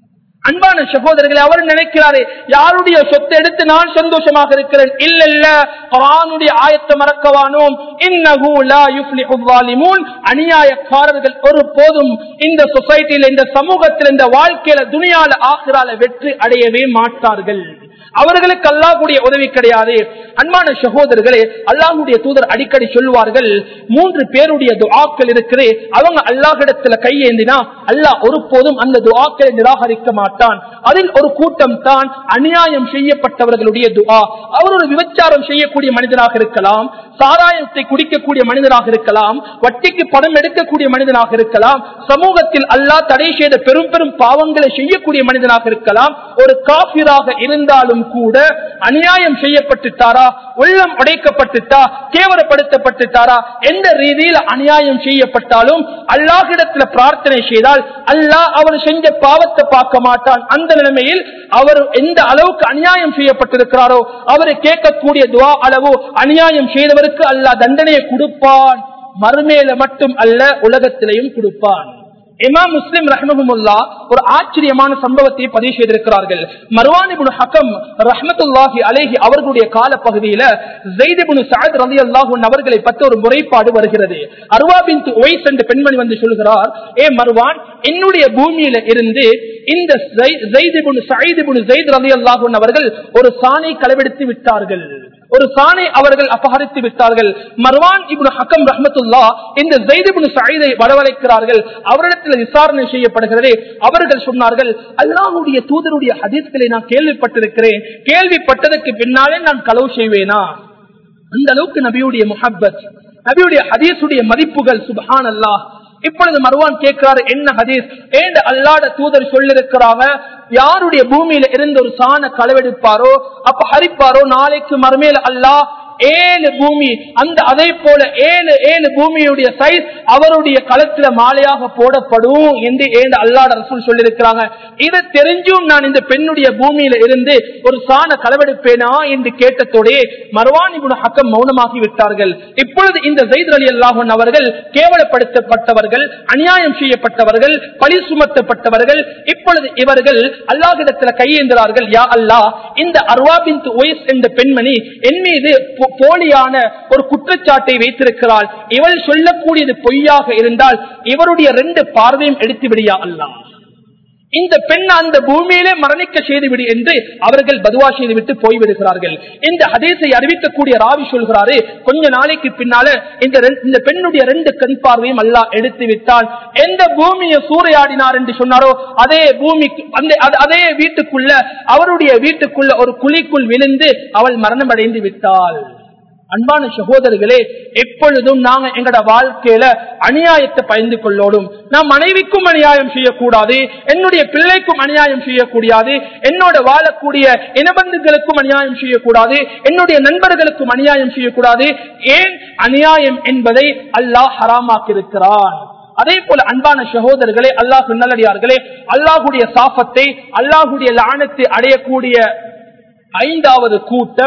அன்பான சகோதரர்களை அவர் நினைக்கிறாரே யாருடைய சொத்தை எடுத்து நான் சந்தோஷமாக இருக்கிறேன் இல்ல இல்ல குரானுடைய ஆயத்தை மறக்கவானோம் இன்னஹு லா யுஃப்லிஹு ஸாலிமூன் அநியாயக்காரர்கள் ஒரு போதும் இந்த சொசைட்டில இந்த சமூகத்தில் இந்த வாழ்க்கையில துனியால ஆகிறால வெற்றி அடையவே மாட்டார்கள் அவர்களுக்கு அல்லாஹுடைய உதவி கிடையாது அன்பான சகோதரர்களே அல்லாஹுடைய தூதர் அடிக்கடி சொல்லுவார்கள் மூன்று பேருடைய துஆக்கள் இருக்கிறே அவங்க அல்லாஹிடத்துல கையேந்தினா அல்லாஹ் ஒருபோதும் அந்த துஆக்களை நிராகரிக்க மாட்டான் அதில் ஒரு கூட்டம் தான் அநியாயம் செய்யப்பட்டவர்களுடைய துஆ அவர் ஒரு விபச்சாரம் செய்யக்கூடிய மனிதனாக இருக்கலாம் சாராயத்தை குடிக்கக்கூடிய மனிதனாக இருக்கலாம் வட்டிக்கு பணம் எடுக்கக்கூடிய மனிதனாக இருக்கலாம் சமூகத்தில் அல்லாஹ் தடை செய்த பெரும் பெரும் பாவங்களை செய்யக்கூடிய மனிதனாக இருக்கலாம் ஒரு காபிராக இருந்தாலும் கூட அநியாயம் செய்யப்பட்டுட்டாரா உள்ளம் உடைக்கப்பட்டுட்டா கேவலப்படுத்தப்பட்டுட்டாரா எந்த ரீதியில் அநியாயம் செய்யப்பட்டாலும் அல்லாஹிடத்துல பிரார்த்தனை செய்தால் அல்லாஹ் அவர் செஞ்ச பாவத்தை பார்க்க மாட்டான் அந்த நிலைமையில் அவர் எந்த அளவுக்கு அநியாயம் செய்யப்பட்டிருக்கிறாரோ அவரை கேட்கக்கூடிய துவா அளவு அநியாயம் செய்தவருக்கு அல்லாஹ் தண்டனையை கொடுப்பான் மறுமையில மட்டும் அல்ல உலகத்திலையும் கொடுப்பான் இமாம் முஸ்லிம் ரஹ்மஹமுல்லா ஒரு ஆச்சரியமான சம்பவத்தை பதிவு செய்திருக்கிறார்கள் மர்வானிபுன் ஹக்கம் ரஹ்மத்துல்லாஹி அலேஹி அவர்களுடைய கால பகுதியில ஜெய்திபுன் சாத் ரலி அல்லாஹூன் அவர்களை பற்றி ஒரு முறைப்பாடு வருகிறது அருவாபின் ஒய்ஸ் என்ற பெண்மணி வந்து சொல்கிறார் ஏ மர்வான் என்னுடைய பூமியில இருந்து இந்த ஜெய்திபுன் சயிதிபுன் ஜெயித் ரலி அல்லாஹூன் அவர்கள் ஒரு சாணை களவெடுத்து விட்டார்கள் ஒரு சாணை அவர்கள் அபகரித்து விட்டார்கள் மர்வான் இப்னு ஹக்கம் ரஹமத்துல்லா இந்த ஜெய்திபுன் சயிதை வரவழைக்கிறார்கள் அவரிடத்தில் விசாரணை செய்யப்படுகிறது அவர்கள் சொன்னார்கள் அல்லாஹுடைய தூதருடைய ஹதீஸ்களை நான் கேள்விப்பட்டிருக்கிறேன் கேள்விப்பட்டதற்கு பின்னாலே நான் களவு செய்வேனா அந்த அளவுக்கு நபியுடைய முஹப்பத் நபியுடைய ஹதீஸுடைய மதிப்புகள் சுபஹான் அல்லாஹ் இப்பொழுது மருவான் கேட்கிறாரு என்ன ஹதீஸ் ஏண்ட அல்லாட தூதர் சொல்லிருக்கிறாங்க யாருடைய பூமியில இருந்து ஒரு சாண களவெடுப்பாரோ அப்ப ஹரிப்பாரோ நாளைக்கு மறுமையில அல்லாஹ் ஏழு பூமி அந்த அதே போல ஏழு ஏழு பூமியுடைய சைஸ் அவருடைய களத்துல மாலையாக போடப்படும் என்று ஏழு அல்லாட ரசூல் சொல்லியிருக்கிறாங்க இதை தெரிஞ்சும் நான் இந்த பெண்ணுடைய பூமியில இருந்து ஒரு சாண களவெடுப்பேனா என்று கேட்டதோடே மர்வானி குண ஹக்கம் மௌனமாகி விட்டார்கள் இப்பொழுது இந்த ஜெயித் அலி அல்லாஹன் அவர்கள் கேவலப்படுத்தப்பட்டவர்கள் அநியாயம் செய்யப்பட்டவர்கள் பழி சுமத்தப்பட்டவர்கள் இப்பொழுது இவர்கள் அல்லாஹிடத்துல கையேந்திரார்கள் யா அல்லாஹ் இந்த அர்வாபின் ஒய்ஸ் என்ற பெண்மணி என் மீது போலியான ஒரு குற்றச்சாட்டை வைத்திருக்கிறாள் இவள் சொல்லக்கூடியது பொய்யாக இருந்தால் இவருடைய ரெண்டு பார்வையும் எடுத்து விடியா அல்லா இந்த பெண் அந்த பூமியிலே மரணிக்க செய்துவிடு என்று அவர்கள் பதுவா செய்துவிட்டு போய்விடுகிறார்கள் இந்த ஹதீஸை அறிவிக்கக்கூடிய ராவி சொல்கிறாரு கொஞ்ச நாளைக்கு பின்னால இந்த இந்த பெண்ணுடைய ரெண்டு கண் பார்வையும் அல்லா எடுத்து விட்டால் எந்த பூமியை சூறையாடினார் என்று சொன்னாரோ அதே பூமிக்கு அந்த அதே வீட்டுக்குள்ள அவருடைய வீட்டுக்குள்ள ஒரு குழிக்குள் விழுந்து அவள் மரணம் அடைந்து விட்டாள் அன்பான சகோதரர்களே எப்பொழுதும் நாங்க எங்கட வாழ்க்கையில அநியாயத்தை பயந்து கொள்ளோடும் நான் மனைவிக்கும் அநியாயம் செய்யக்கூடாது என்னுடைய பிள்ளைக்கும் அநியாயம் செய்யக்கூடாது என்னோட வாழக்கூடிய இனபந்துகளுக்கும் அநியாயம் செய்யக்கூடாது என்னுடைய நண்பர்களுக்கும் அநியாயம் செய்யக்கூடாது ஏன் அநியாயம் என்பதை அல்லாஹ் ஹராமாக்கியிருக்கிறான் அதே போல அன்பான சகோதரர்களே அல்லாஹ் நல்லடியார்களே அல்லாஹுடைய சாபத்தை அல்லாஹுடைய லானத்தை அடையக்கூடிய ஐந்தாவது கூட்டம்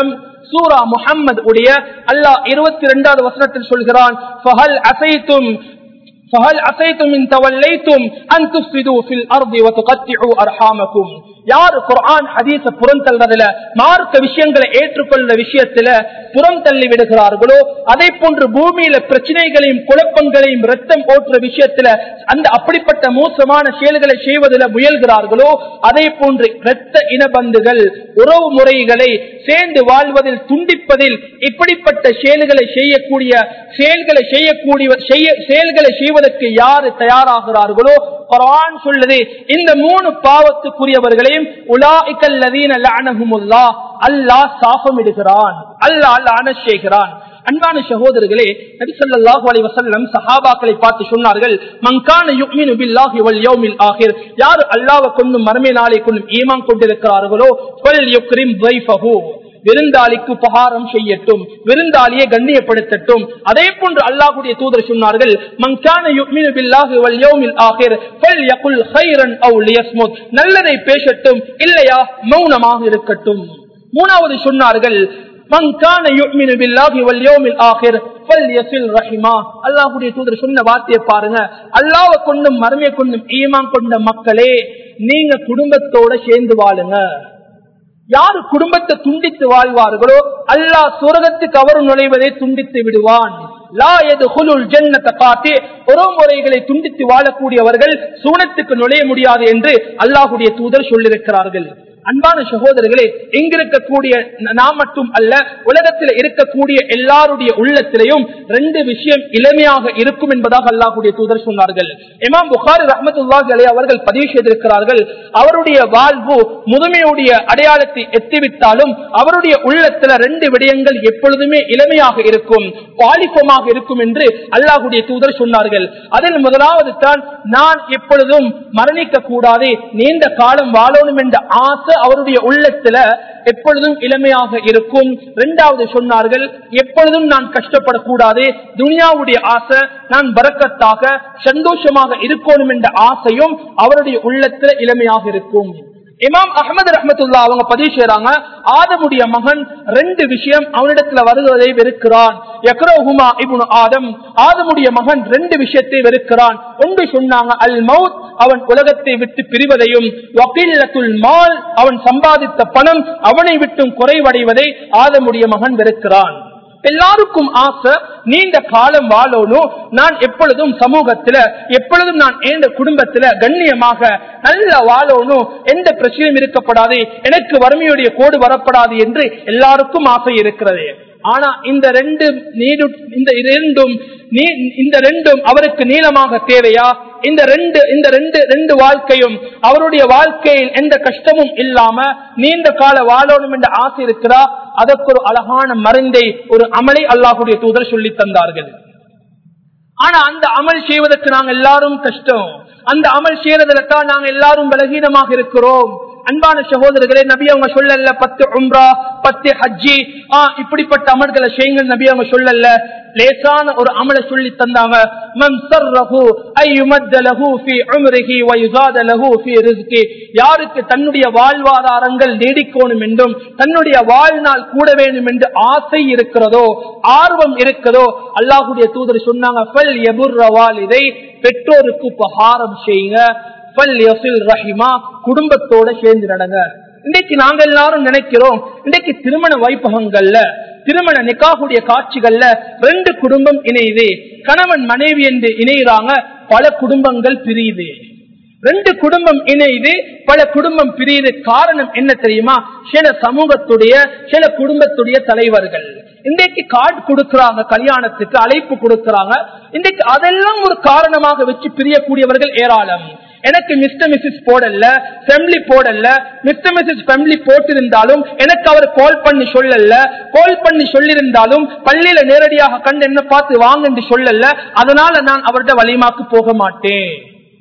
சூரா முஹம்மது உடைய அல்லாஹ் இருபத்தி இரண்டாவது வசனத்தில் சொல்கிறான் "ஃபஹல் அசைத்தும் فهل عسيتم إن توليتم أن تفسدوا في الأرض وتقطعوا أرحامكم யார் குர்ஆன் ஹதீஸ புறந்தள்ளுறதுல மார்க்க விஷயங்களை ஏற்றுக்கொள்ற விஷயத்துல புறம் தள்ளி விடுகிறார்களோ அதே போன்று பூமியில பிரச்சனைகளையும் குழப்பங்களையும் ரத்தம் ஓட்டுற விஷயத்துல அந்த அப்படிப்பட்ட மோசமான செயல்களை செய்வதில் முயல்கிறார்களோ அதே போன்று இரத்த இனபந்துகள் உறவு முறைகளை சேர்ந்து வாழ்வதில் துண்டிப்பதில் இப்படிப்பட்ட செயல்களை செய்யக்கூடிய செயல்களை செய்யக்கூடிய செய்ய செயல்களை செய்வதற்கு யாரு தயாராகிறார்களோ குர்ஆன் சொல்லுது இந்த மூணு பாவத்துக்குரியவர்களையும் உலாஇக்கல்லதீன லஅனஹுமுல்லா அல்லாஹ் சாபமிடுகிறான் அல்லாஹ் லஅன செய்கிறான் அன்பான சகோதரர்களே நபி ஸல்லல்லாஹு அலைஹி வஸல்லம் சஹாபாக்களை பார்த்து சொன்னார்கள் மன்கான யுமினு பில்லாஹி வல் யௌமில் ஆகிர் யார் அல்லாஹ்வை கொண்டும் மறுமை நாளை கொண்டும் ஈமான் கொண்டிருக்கிறார்களோ ஃபல் யுக்ரிம் தைஃபஹு விருந்தாளிக்கு உபகாரம் செய்யட்டும் விருந்தாளியை கண்ணியப்படுத்தட்டும் அதே போன்று அல்லாஹுடைய தூதர் சொன்னார்கள் மங்கான யுக்மினு பில்லாஹி வல் யௌமில் ஆகிர் ஃபல்யகுல் கைரன் அவ் லியஸ்முத் நல்லதை பேசட்டும் இல்லையா மௌனமாக இருக்கட்டும் மூணாவது சொன்னார்கள் மங்கான யுக்மினு பில்லாஹி வல் யௌமில் ஆகிர் ஃபல்யசில் ரஹிமா அல்லாஹ்வுடைய தூதர் சொன்ன வார்த்தையை பாருங்க அல்லாஹ்வை கொண்டும் மறுமையை கொண்டும் ஈமான் கொண்ட மக்களே நீங்க குடும்பத்தோட சேர்ந்து வாழுங்க யாரு குடும்பத்தை துண்டித்து வாழ்வார்களோ அல்லாஹ் சுரகத்துக்கு அவர் நுழைவதை துண்டித்து விடுவான் லா எதுகுலுல் ஜன்னத்தை காட்டி உறவுமுறைகளை துண்டித்து வாழக்கூடியவர்கள் சூனத்துக்கு நுழைய முடியாது என்று அல்லாஹுடைய தூதர் சொல்லியிருக்கிறார்கள் அன்பான சகோதரர்களே எங்கிருக்கக்கூடிய நாம் மட்டும் அல்ல உலகத்தில் இருக்கக்கூடிய எல்லாருடைய உள்ளத்திலையும் ரெண்டு விஷயம் இளமையாக இருக்கும் என்பதாக அல்லாஹுடைய தூதர் சொன்னார்கள் இமாம் புகாரி ரஹமத்துல்லாஹி அலை அவர்கள் பதிவு செய்திருக்கிறார்கள் அவருடைய வாழ்வு முதுமையுடைய அடையாளத்தை எத்திவித்தாலும் அவருடைய உள்ளத்துல ரெண்டு விடயங்கள் எப்பொழுதுமே இளமையாக இருக்கும் பாலிப்பமாக இருக்கும் என்று அல்லாஹுடைய தூதர் சொன்னார்கள் அதில் முதலாவது தான் நான் எப்பொழுதும் மரணிக்க கூடாது நீண்ட காலம் வாழணும் என்ற ஆசை அவருடைய உள்ளத்துல எப்பொழுதும் இளமையாக இருக்கும் இரண்டாவது சொன்னார்கள் எப்பொழுதும் நான் கஷ்டப்படக்கூடாது துனியாவுடைய ஆசை நான் பறக்கத்தாக சந்தோஷமாக இருக்கணும் என்ற ஆசையும் அவருடைய உள்ளத்துல இளமையாக இருக்கும் இமாம் அகமது ரஹமத்துல்லா அவங்க பதிவு செய்யறாங்க ஆதமுடைய மகன் ரெண்டு விஷயம் அவனிடத்துல வருவதை வெறுக்கிறான் யக்ரோஹுமா இப்னு ஆதம் ஆதமுடைய மகன் ரெண்டு விஷயத்தை வெறுக்கிறான் ஒன்று சொன்னாங்க அல் மவுத் அவன் உலகத்தை விட்டு பிரிவதையும் வக்கீலத்துல் மால் அவன் சம்பாதித்த பணம் அவனை விட்டும் குறைவடைவதை ஆதமுடைய மகன் வெறுக்கிறான் எல்லாருக்கும் ஆசை நீண்ட காலம் வாழணும் நான் எப்பொழுதும் சமூகத்துல எப்பொழுதும் நான் எந்த குடும்பத்துல கண்ணியமாக நல்ல வாழணும் எந்த பிரச்சனையும் இருக்கப்படாது எனக்கு வறுமையுடைய கோடு வரப்படாது என்று எல்லாருக்கும் ஆசை இருக்கிறது ஆனா இந்த ரெண்டு நீடு இந்த இரண்டும் இந்த ரெண்டும் அவருக்கு நீளமாக தேவையா இந்த ரெண்டு இந்த ரெண்டு ரெண்டு வாழ்க்கையும் அவருடைய வாழ்க்கையில் எந்த கஷ்டமும் இல்லாம நீண்ட கால வாழணும் என்ற ஆசை இருக்கிறா அதற்கு ஒரு அழகான மருந்தை ஒரு அமலை அல்லாஹுடைய தூதர் சொல்லி தந்தார்கள் ஆனா அந்த அமல் செய்வதற்கு நாங்க எல்லாரும் கஷ்டம் அந்த அமல் செய்யறதுல தான் நாங்க எல்லாரும் பலகீனமாக இருக்கிறோம் அன்பான சகோதரர்களே நபி அவங்க சொல்லல பத்து உம்ரா பத்து ஹஜ்ஜி ஆஹ் இப்படிப்பட்ட அமல்களை செய்யுங்க நபி அவங்க சொல்லல லேசான ஒரு அமலை சொல்லி தந்தாங்க மன் சர்ரஹு ஐயுமத்த லஹு ஃபீ உம்ரிஹி வ யுஸாத லஹு ஃபீ ரிஸ்கி யாருக்கு தன்னுடைய வாழ்வாதாரங்கள் நீடிக்கணும் என்றும் தன்னுடைய வாழ்நாள் கூட வேண்டும் என்று ஆசை இருக்கிறதோ ஆர்வம் இருக்கிறதோ அல்லாஹ்வுடைய தூதர் சொன்னாங்க ஃபல் யபுர்ர வாலிதை பெற்றோருக்கு உபகாரம் செய்யுங்க ரஹிமா குடும்பத்தோட சேர்ந்து நடங்க இன்னைக்கு நாங்க எல்லாரும் நினைக்கிறோம் இன்னைக்கு திருமண வைப்பகங்கள்ல திருமண நிக்காகுடைய காட்சிகள்ல ரெண்டு குடும்பம் இணையுது கணவன் மனைவி என்று இணைகிறாங்க பல குடும்பங்கள் பிரியுது ரெண்டு குடும்பம் இணையுது பல குடும்பம் பிரியுது காரணம் என்ன தெரியுமா சில சமூகத்துடைய சில குடும்பத்துடைய தலைவர்கள் இன்றைக்கு கார்டு கொடுக்கிறாங்க கல்யாணத்துக்கு அழைப்பு கொடுக்கிறாங்க இன்றைக்கு அதெல்லாம் ஒரு காரணமாக வச்சு பிரியக்கூடியவர்கள் ஏராளம் எனக்கு மிஸ்டர் மிஸ்ஸஸ் போடல ஃபேமிலி போடல மிஸ்டர் மிஸ்ஸஸ் ஃபேமிலி போட்டிருந்தாலும் எனக்கு அவர் கால் பண்ணி சொல்லல கால் பண்ணி சொல்லியிருந்தாலும் பள்ளியில நேரடியாக கண்டு என்ன பார்த்து வாங்க என்று சொல்லல அதனால நான் அவர்கிட்ட வலிமாக்கு போக மாட்டேன்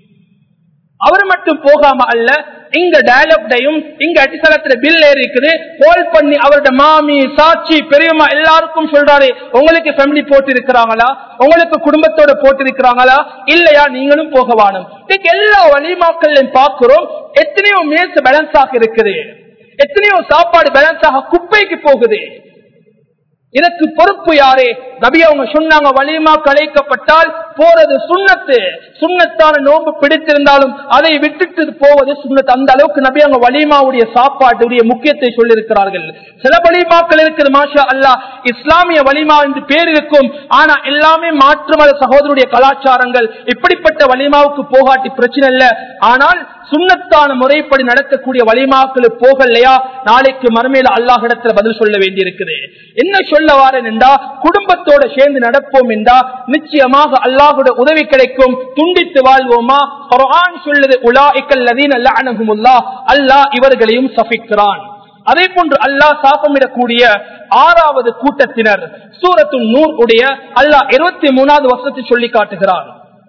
அவர் மட்டும் போகாம அல்ல இங்க டயலாக்டையும் இங்க அட்டிசலத்துல பில் ஏறி இருக்குது கால் பண்ணி அவரோட மாமி சாட்சி பெரியம்மா எல்லாருக்கும் சொல்றாரு உங்களுக்கு ஃபேமிலி போட்டு இருக்கிறாங்களா உங்களுக்கு குடும்பத்தோட போட்டு இருக்கிறாங்களா இல்லையா நீங்களும் போக வாணும் எல்லா வழிமாக்களையும் பார்க்கிறோம் எத்தனையோ மேஸ் பேலன்ஸ் ஆக இருக்குது எத்தனையோ சாப்பாடு பேலன்ஸ் ஆக குப்பைக்கு போகுது இதற்கு பொறுப்பு யாரே நபி அவங்க சொன்னாங்க வலிமா கலைக்கப்பட்டால் போறது சுண்ணத்து சுண்ணத்தான நோன்பு பிடித்திருந்தாலும் அதை விட்டுட்டு போவது சுண்ணத்து அந்த அளவுக்கு நபி அவங்க வலிமாவுடைய சாப்பாட்டுடைய முக்கியத்தை சொல்லியிருக்கிறார்கள் சில வலிமாக்கள் இருக்குது மாஷா அல்லா இஸ்லாமிய வலிமா என்று பேர் இருக்கும் ஆனா எல்லாமே மாற்று மத சகோதரருடைய கலாச்சாரங்கள் இப்படிப்பட்ட வலிமாவுக்கு போகாட்டி பிரச்சனை இல்ல ஆனால் சுண்ணத்தான முறைப்படி நடக்கக்கூடிய வலிமாக்களுக்கு போகலையா நாளைக்கு மறுமையில அல்லாஹிடத்துல பதில் சொல்ல வேண்டியிருக்குது என்ன சொல்ல வாரேன் என்றா குடும்பத்தோட சேர்ந்து நடப்போம் என்றா நிச்சயமாக அல்லாஹுடைய உதவி கிடைக்கும் துண்டித்து வாழ்வோமா குர்ஆன் சொல்லுது உலாஇக்கல் லதீன லஅனஹுமுல்லாஹ் அல்லாஹ் இவர்களையும் சபிக்கிறான் அதே போன்று அல்லாஹ் சாப்பமிடக்கூடிய ஆறாவது கூட்டத்தினர் சூரத்து நூர் உடைய அல்லாஹ் இருபத்தி மூணாவது வருஷத்தை சொல்லி காட்டுகிறார்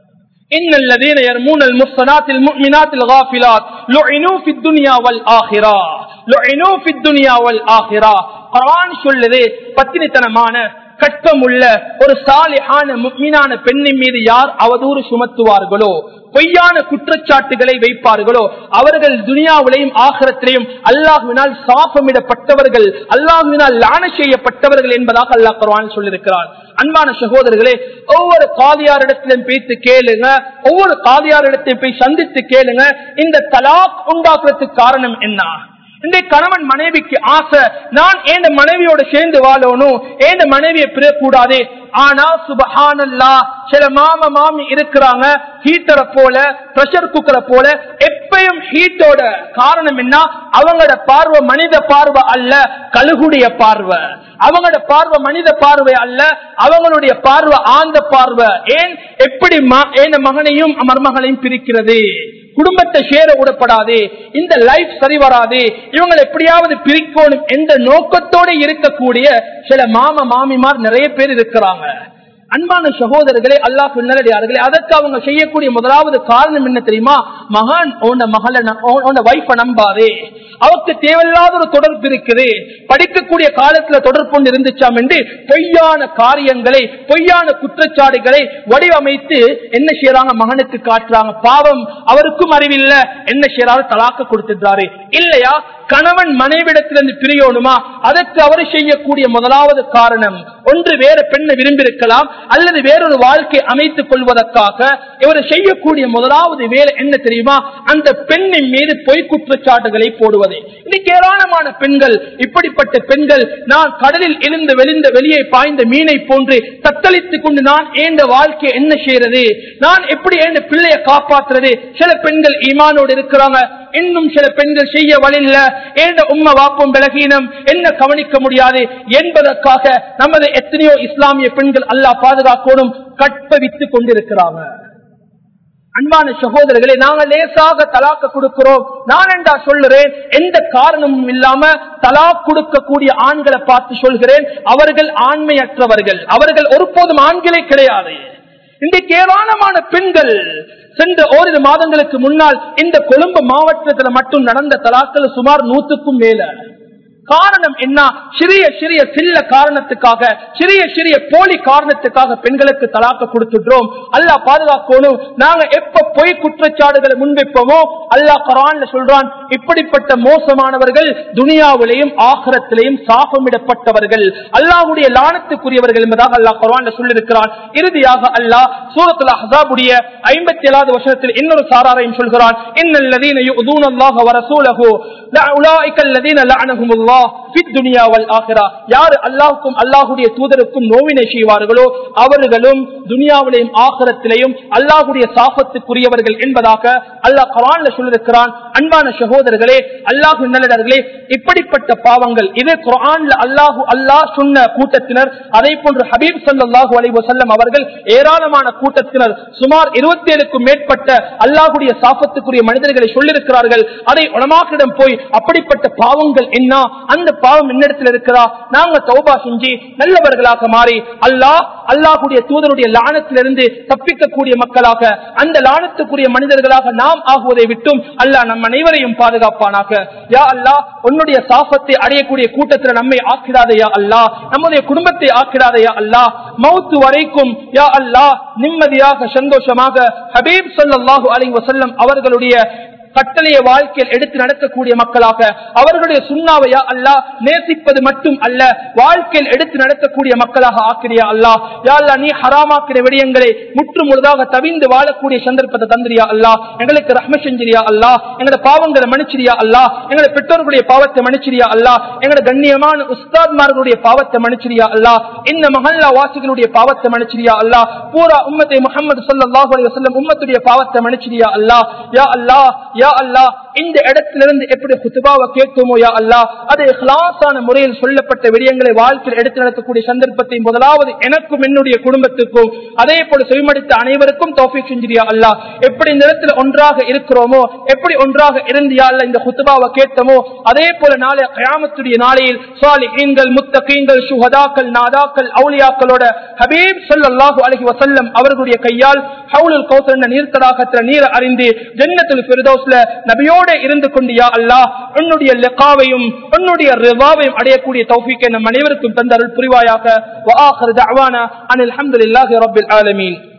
إن الذين يرمون المحصنات المؤمنات الغافلات لعنوا في الدنيا والآخرة لعنوا في الدنيا والآخرة குர்ஆன் சொல்லுது பத்தினித்தனமான கட்டமுள்ள ஒரு சாலிஹான முக்மீனான பெண்ணின் மீது யார் அவதூறு சுமத்துவார்களோ பொய்யான குற்றச்சாட்டுகளை வைப்பார்களோ அவர்கள் துனியாவிலையும் ஆகரத்திலையும் அல்லாஹுவினால் சாபமிடப்பட்டவர்கள் அல்லாஹுவினால் லான செய்யப்பட்டவர்கள் என்பதாக அல்லாஹ் குர்ஆன் சொல்லியிருக்கிறார் அன்பான சகோதரர்களே ஒவ்வொரு காதியாரிடத்திலும் பேசி கேளுங்க ஒவ்வொரு காதியாரிடத்தையும் போய் சந்தித்து கேளுங்க இந்த தலாக் உண்டாக்குறதுக்கு காரணம் என்ன இந்த கணவன் மனைவிக்கு ஆசை நான் என் மனைவியோட சேர்ந்து வாழணும் என் மனைவியை பிறக்கூடாது ஆனா சுபஹானல்லா சில மாம மாமி இருக்கிறாங்க ஹீட்டரை போல பிரஷர் குக்கரை போல எப்பயும் ஹீட்டோட காரணம் என்ன அவங்களோட பார்வை மனித பார்வை அல்ல கழுகுடைய பார்வை அவங்களோட பார்வை மனித பார்வை அல்ல அவங்களுடைய பார்வை ஆந்த பார்வை ஏன் எப்படி என் மகனையும் மருமகளையும் பிரிக்கிறது குடும்பத்தை சேர விடப்படாது இந்த லைஃப் சரி வராது இவங்களை எப்படியாவது பிரிக்கணும் என்ற நோக்கத்தோடு இருக்கக்கூடிய சில மாம மாமிமார் நிறைய பேர் இருக்கிறாங்க அன்பான சகோதரர்களே அல்லா பின்னரடியார்களே அதற்கு அவங்க செய்யக்கூடிய முதலாவது காரணம் என்ன தெரியுமா மகான் உன்ன மகளை வைஃப நம்பாதே அவருக்கு தேவையில்லாத ஒரு தொடர்பு இருக்குது படிக்கக்கூடிய காலத்துல தொடர்பு ஒன்று இருந்துச்சாம் என்று பொய்யான காரியங்களை பொய்யான குற்றச்சாட்டுகளை வடிவமைத்து என்ன செய்யறாங்க மகனுக்கு காட்டுறாங்க பாவம் அவருக்கும் அறிவில்லை என்ன செய்யறாரு தலாக்க கொடுத்துட்டாரு இல்லையா கணவன் மனைவிடத்திலிருந்து பிரியணுமா அதற்கு அவர் செய்யக்கூடிய முதலாவது காரணம் ஒன்று வேற பெண்ணை விரும்பியிருக்கலாம் அல்லது வேறொரு வாழ்க்கை அமைத்துக் கொள்வதற்காக இவர் செய்யக்கூடிய முதலாவது வேலை என்ன தெரியுமா அந்த பெண்ணின் மீது பொய் குற்றச்சாட்டுகளை போடுவது இன்னைக்கு ஏராளமான பெண்கள் இப்படிப்பட்ட பெண்கள் நான் கடலில் இருந்து வெளிந்த வெளியே பாய்ந்த மீனை போன்று தத்தளித்துக் கொண்டு நான் ஏந்த வாழ்க்கை என்ன செய்யறது நான் எப்படி ஏந்த பிள்ளையை காப்பாற்றுறது சில பெண்கள் ஈமானோடு இருக்கிறாங்க இன்னும் சில பெண்கள் செய்ய வழியில ஏண்ட உண்மை வாப்பும் பலகீனம் என்ன கவனிக்க முடியாது என்பதற்காக நமது எத்தனையோ இஸ்லாமிய பெண்கள் அல்லாஹ் பாதுகாக்கோடும் கற்பவித்துக் கொண்டிருக்கிறாங்க அன்பான சகோதரர்களே நாங்கள் லேசாக தலாக்க கொடுக்கிறோம் நான் என்றா சொல்லுறேன் எந்த காரணமும் இல்லாம தலாக் கொடுக்கக்கூடிய ஆண்களை பார்த்து சொல்கிறேன் அவர்கள் ஆண்மையற்றவர்கள் அவர்கள் ஒருபோதும் ஆண்களே கிடையாது இன்றைக்கு ஏராளமான பெண்கள் சென்ற ஓரிரு மாதங்களுக்கு முன்னால் இந்த கொழும்பு மாவட்டத்தில் மட்டும் நடந்த தலாக்கள் சுமார் நூத்துக்கும் மேல காரணம் என்ன சிறிய சிறிய சில்ல காரணத்துக்காக சிறிய சிறிய போலி காரணத்துக்காக பெண்களுக்கு தலாக்க கொடுத்துட்டோம் அல்லா பாதுகாக்கணும் நாங்க எப்ப பொய் குற்றச்சாட்டுகளை முன்வைப்போமோ அல்லா கரான்ல சொல்றான் இப்படிப்பட்ட மோசமானவர்கள் துனியாவிலையும் ஆகரத்திலையும் சாபமிடப்பட்டவர்கள் அல்லாஹுடைய லானத்துக்குரியவர்கள் என்பதாக அல்லாஹ் கரான்ல சொல்லியிருக்கிறான் இறுதியாக அல்லாஹ் சூரத்துல ஹசாபுடைய ஐம்பத்தி ஏழாவது வருஷத்தில் இன்னொரு சாராரையும் சொல்கிறான் இன்னல்லதீன யுதூன அல்லாஹ் வரசூலஹு உலாயிக்க அல்லதீன லஅனஹுமுல்லாஹ் யாரு அல்லாஹுக்கும் அல்லாஹுடைய தூதருக்கும் நோவினை செய்வார்களோ அவர்களும் துனியாவிலையும் ஆகரத்திலையும் அல்லாஹுடைய சாபத்துக்குரியவர்கள் என்பதாக அல்லாஹ் கவான்ல சொல்லிருக்கிறான் அன்பான சகோதரர்களே அல்லாஹு நல்லடர்களே இப்படிப்பட்ட பாவங்கள் இது குரான்ல அல்லாஹு அல்லாஹ் சொன்ன கூட்டத்தினர் அதே போன்று ஹபீப் சல்லாஹூ அலி வசல்லம் அவர்கள் ஏராளமான கூட்டத்தினர் சுமார் இருபத்தி ஏழுக்கும் மேற்பட்ட அல்லாஹுடைய சாபத்துக்குரிய மனிதர்களை சொல்லியிருக்கிறார்கள் அதை உணமாக்கிடம் போய் அப்படிப்பட்ட பாவங்கள் என்ன அந்த பாவம் என்னிடத்தில் இருக்கிறா நாங்க தௌபா செஞ்சு நல்லவர்களாக மாறி அல்லாஹ் அல்லாஹுடைய தூதருடைய லானத்திலிருந்து தப்பிக்கக்கூடிய மக்களாக அந்த லானத்துக்குரிய மனிதர்களாக நாம் ஆகுவதை விட்டும் அல்லாஹ் நம் அனைவரையும் பாதுகாப்பானாக யா அல்லாஹ் உன்னுடைய சாபத்தை அடையக்கூடிய கூட்டத்தில் நம்மை ஆக்கிடாதையா அல்லாஹ் நம்முடைய குடும்பத்தை ஆக்கிடாதையா அல்லாஹ் மௌத்து வரைக்கும் யா அல்லாஹ் நிம்மதியாக சந்தோஷமாக ஹபீப் சல்லாஹூ அலி வசல்லம் அவர்களுடைய கட்டளைய வாழ்க்கையில் எடுத்து நடக்கக்கூடிய மக்களாக அவர்களுடைய சுண்ணாவையா அல்லா நேசிப்பது மட்டும் அல்ல வாழ்க்கையில் எடுத்து நடத்தக்கூடிய மக்களாக ஆக்கிறியா அல்லா யா அல்லா நீ ஹராமாக்கிற விடயங்களை முற்று முழுதாக தவிந்து வாழக்கூடிய சந்தர்ப்பத்தை தந்திரியா அல்லா எங்களுக்கு ரஹ்ம செஞ்சிரியா அல்லா எங்களோட பாவங்களை மன்னிச்சிரியா அல்லா எங்களோட பெற்றோர்களுடைய பாவத்தை மன்னிச்சிரியா அல்லா எங்களோட கண்ணியமான உஸ்தாத்மார்களுடைய பாவத்தை மன்னிச்சிரியா அல்லா இந்த மஹல்லா வாசிகளுடைய பாவத்தை மன்னிச்சிரியா அல்லா பூரா உம்மத்தை முகமது சல்லாஹூ அலைஹி வஸல்லம் உம்மத்துடைய பாவத்தை மன்னிச்சிரியா அல்லா யா அல்லா யா அல்லா இந்த இடத்திலிருந்து எப்படி குத்துபாவை கேட்குமோ யா அல்லா அது இஹ்லாஸான முறையில் சொல்லப்பட்ட விடயங்களை வாழ்க்கையில் எடுத்து நடத்தக்கூடிய சந்தர்ப்பத்தை முதலாவது எனக்கும் என்னுடைய குடும்பத்துக்கும் அதே போல செவிமடித்த அனைவருக்கும் தௌஃபீக் செஞ்சிரியா அல்லா எப்படி இந்த இடத்துல ஒன்றாக இருக்கிறோமோ எப்படி ஒன்றாக இருந்தியா அல்ல இந்த குத்துபாவை கேட்டோமோ அதே போல நாளை கயாமத்துடைய நாளையில் சாலிஹீன்கள் முத்தகீன்கள் சுஹதாக்கள் நாதாக்கள் அவுலியாக்களோட ஹபீப் ஸல்லல்லாஹு அலைஹி வஸல்லம் அவர்களுடைய கையால் ஹவுலுல் கௌசர் என்ற நீர் தடாகத்துல நீர் அறிந்து ஜன்னத்துல் ஃபிர்தௌஸ்ல நபியோட இருந்து கொண்டு யா அல்லாஹ் உன்னுடைய லிகாவையும் உன்னுடைய ரிவாவையும் அடையக்கூடிய தௌஃபீக்கை நம் அனைவருக்கும் தந்த அருள் புரிவாயாக வ ஆகிரு தஅவானா அனில் ஹம்துலில்லாஹி ரப்பில் ஆலமீன்